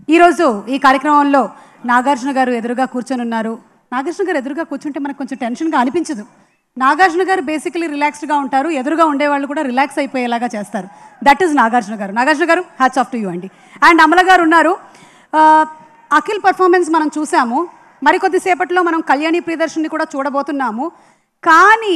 ఈరోజు ఈ కార్యక్రమంలో నాగార్జున గారు ఎదురుగా కూర్చొని ఉన్నారు నాగార్జున గారు ఎదురుగా కూర్చుంటే మనకు కొంచెం టెన్షన్గా అనిపించదు నాగార్జున గారు బేసికలీ రిలాక్స్డ్గా ఉంటారు ఎదురుగా ఉండేవాళ్ళు కూడా రిలాక్స్ అయిపోయేలాగా చేస్తారు that is Nagarjuna garu Nagarjuna garu hats off to you అండి అండ్ అమల గారు ఉన్నారు ఆ, అఖిల్ పర్ఫార్మెన్స్ మనం చూసాము మరికొద్దిసేపట్లో మనం కళ్యాణి ప్రియదర్శిని కూడా చూడబోతున్నాము కానీ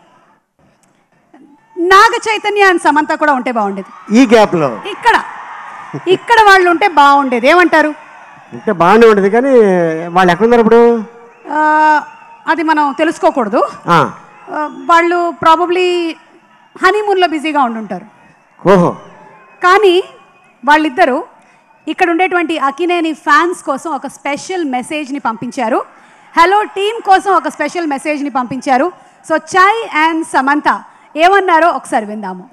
నాగ చైతన్య అండ్ సమంత కూడా ఉంటే బాగుండేది ఈ గ్యాప్లో ఇక్కడ ఇక్కడ వాళ్ళు ఉంటే బాగుండేది ఏమంటారు అంటే బాగానే ఉంటుంది కానీ వాళ్ళు ఎక్కడున్నారు ఇప్పుడు ఆ, అది మనం తెలుసుకోకూడదు ఆ, ఆ, వాళ్ళు ప్రాబబ్లీ హనీమూన్లో బిజీగా ఉండుంటారు ఓహో కానీ వాళ్ళిద్దరూ ఇక్కడ ఉండేటువంటి అకినేని ఫ్యాన్స్ కోసం ఒక స్పెషల్ మెసేజ్ని పంపించారు హలో టీమ్ కోసం ఒక స్పెషల్ మెసేజ్ని పంపించారు సో చాయ్ అండ్ సమంత ఏమన్నారో ఒకసారి విందాము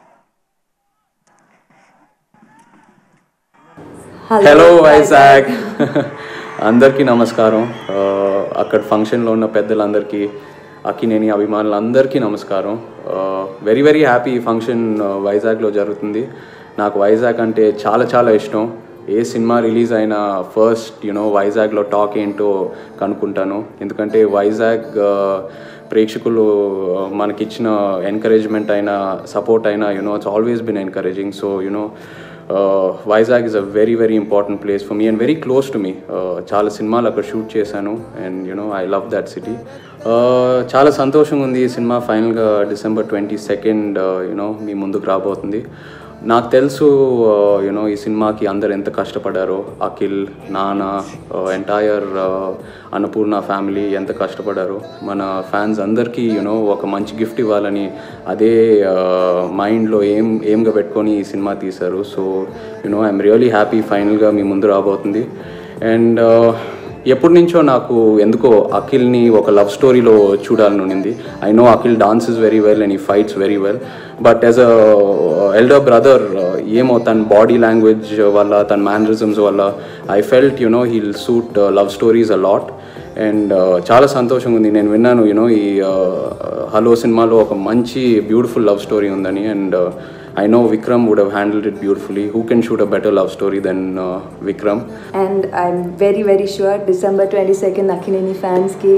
హలో వైజాగ్ అందరికీ నమస్కారం ఆ, అక్కడ ఫంక్షన్లో ఉన్న పెద్దలందరికీ అక్కినేని అభిమానులందరికీ నమస్కారం వెరీ వెరీ హ్యాపీ ఈ ఫంక్షన్ ఆ, వైజాగ్లో జరుగుతుంది నాకు వైజాగ్ అంటే చాలా చాలా ఇష్టం ఏ సినిమా రిలీజ్ అయినా ఫస్ట్ యునో వైజాగ్లో టాక్ ఏంటో కనుక్కుంటాను ఎందుకంటే వైజాగ్ ఆ, ప్రేక్షకులు ఆ, మనకిచ్చిన ఎంకరేజ్మెంట్ అయినా సపోర్ట్ అయినా you know it's always been encouraging so you know Vizag is a very very important place for me and very close to me చాలా సినిమాలు అక్కడ షూట్ చేశాను and you know I love that city చాలా సంతోషంగా ఉంది ఈ సినిమా ఫైనల్గా డిసెంబర్ ట్వంటీ సెకండ్ యునో మీ ముందుకు రాబోతుంది నాకు తెలుసు యూనో ఈ సినిమాకి అందరు ఎంత కష్టపడారో అఖిల్ నాన్న ఎంటైర్ అన్నపూర్ణ ఫ్యామిలీ ఎంత కష్టపడారో మన ఫ్యాన్స్ అందరికీ యూనో ఒక మంచి గిఫ్ట్ ఇవ్వాలని అదే మైండ్లో ఏం ఏంగా పెట్టుకొని ఈ సినిమా తీశారు so you know I'm really happy ఫైనల్గా మీ ముందు రాబోతుంది అండ్ ఎప్పటి నుంచో నాకు ఎందుకో అఖిల్ని ఒక లవ్ స్టోరీలో చూడాలని ఉండింది I know Akhil dances very well and ఈ fights very well but as a elder brother ఏమో తన బాడీ లాంగ్వేజ్ వల్ల తన మేనరిజమ్స్ వల్ల I felt you know he'll suit love stories a lot and చాలా సంతోషంగా ఉంది నేను విన్నాను యూనో ఈ హలో సినిమాలో ఒక మంచి బ్యూటిఫుల్ లవ్ స్టోరీ ఉందని and I know Vikram would have handled it beautifully who can shoot a better love story then Vikram and I'm very very sure December twenty second Akkineni ఫ్యాన్స్కి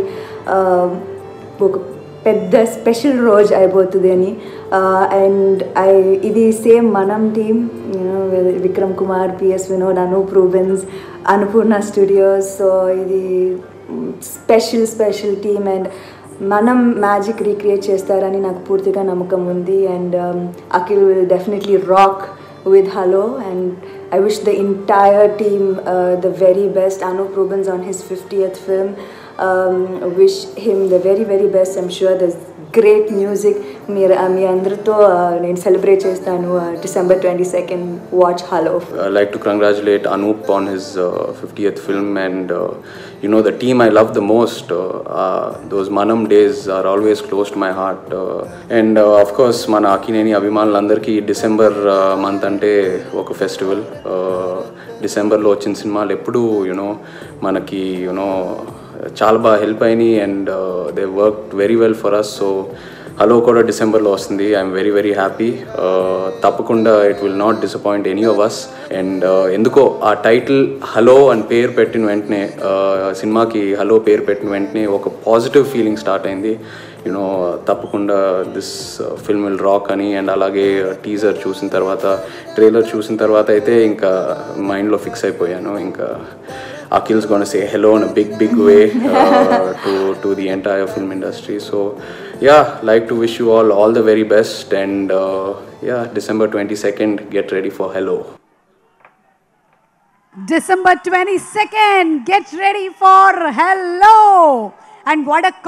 ఒక పెద్ద స్పెషల్ రోజు అయిపోతుంది అని అండ్ ఐ ఇది సేమ్ మనం team you know Vikram Kumar PS Vinod Anup Rubens Annapurna studios so ఇది special special team and మనం మ్యాజిక్ రీక్రియేట్ చేస్తారని నాకు పూర్తిగా నమ్మకం ఉంది and Akhil will definitely rock with Hello and I wish the entire team uh, the very best. Anup Rubens on his 50th film. Um, wish him the very very best. I'm sure there's great music. మీరు మీ అందరితో uh, నేను celebrate చేస్తాను December twenty second watch Hello I like to congratulate Anup on his uh, 50th film and uh, you know the team I love the most. Uh, uh, those Manam days are always close to my heart. Uh, and uh, of course మన అకినేని అభిమానులందరికీ December month అంటే ఒక festival డిసెంబర్లో వచ్చిన సినిమాలు ఎప్పుడూ you know మనకి you know చాలా బాగా హెల్ప్ అయినాయి and they work very well for us so Hello కూడా డిసెంబర్లో వస్తుంది ఐఎమ్ వెరీ వెరీ హ్యాపీ తప్పకుండా it will not disappoint any of us and ఎందుకో ఆ టైటిల్ హలో అని పేరు పెట్టిన వెంటనే uh, సినిమాకి హలో పేరు పెట్టిన వెంటనే ఒక పాజిటివ్ ఫీలింగ్ స్టార్ట్ అయింది యూనో తప్పకుండా దిస్ ఫిల్మ్ విల్ రాక్ అని అండ్ అలాగే టీజర్ చూసిన తర్వాత ట్రైలర్ చూసిన తర్వాత అయితే ఇంకా మైండ్లో ఫిక్స్ అయిపోయాను ఇంకా Akhil's going to say hello in a big, big way uh, to to the entire film industry. So, yeah, like to wish you all all the very best, and uh, yeah, December twenty second, get ready for hello. December 22nd, get ready for hello. And what a